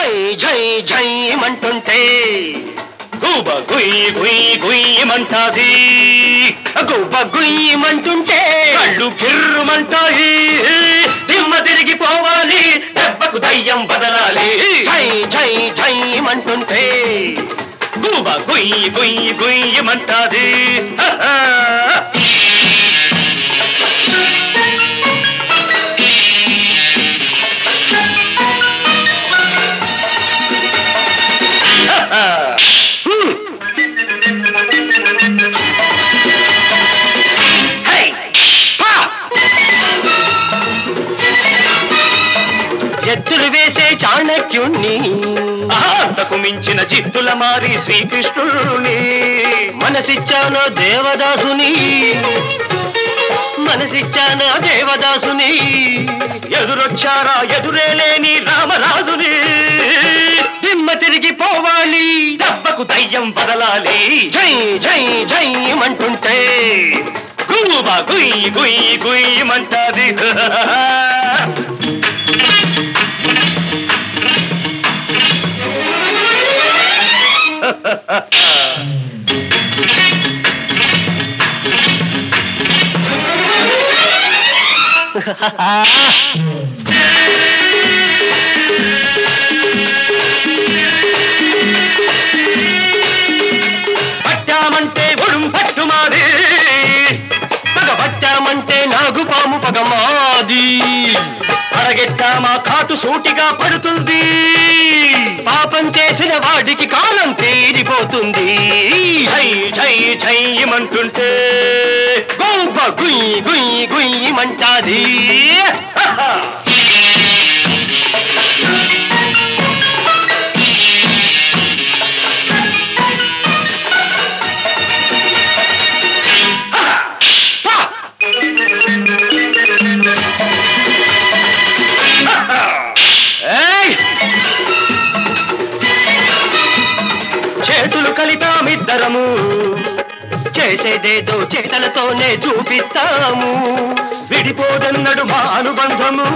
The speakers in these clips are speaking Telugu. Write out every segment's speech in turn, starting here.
ఝై ఝై ఝైమంటుంటే గుబ గుయ్ గుయ్ గుయ్యమంటాది గుబ గుయ్యమంటుంటే కళ్ళు కిర్రుమంటాయి దిమ్మ తిరిగిపోవాలి దెబ్బకు దయ్యం బదలాలి ఝై ఝై ఝైమంటుంటే గుబ గుయ్ గుయ్ గుయ్యమంటాది హై హా ఎత్తులు వేసే చాణక్యుణ్ణి అంతకు మించిన చిత్తుల మారి శ్రీకృష్ణుని మనసిచ్చానో దేవదాసుని మనసిచ్చానో దేవదాసుని ఎదురొచ్చారా ఎదురే లేని రామరాజుని దిమ్మ తిరిగి పోవాలి దెబ్బకు దయ్యం బదలాలి జై జై జై అంటుంటే గువ్వా గుయ్ గుయ్ గుయ్యమంటాది పట్టామంటే ఒడుం పట్టుమాది పగ పట్టామంటే నాగుపాము పగమాది అరగెట్టామా కాటు సూటిగా పడుతుంది పాపం చేసిన వాడికి కాలం తీరిపోతుంది జై జై జైమంటుంటే గోప గుయ్ గుయ్ గుయ్యమంటాది ఏయ్! చేతులు కలిపామిద్దరము చేసేదేదో చేతలతోనే చూపిస్తాము విడిపోదన్నడు మా అనుబంధము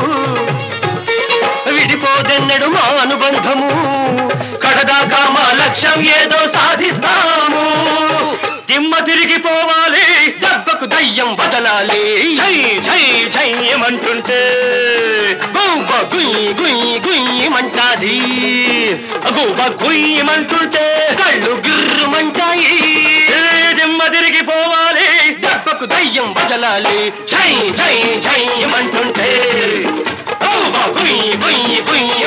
విడిపోదన్నడు మా అనుబంధము కడదాకా మా లక్ష్యం ఏదో సాధిస్తాము దిమ్మ తిరిగిపోవాలి దెబ్బకు దయ్యం బదలాలి జై జై జైమంటుంటే గూబ గుయ్ గుయ్ గుయ్యమంటాది గూబ గుయ్యమంటుంటే కళ్ళు గిర్రుమంటాయి దిమ్మ తిరిగిపోవాలి దెబ్బకు దయ్యం బదలాలి జై జై జైమంటుంటే గూబ గుయ్ గుయ్ గుయ్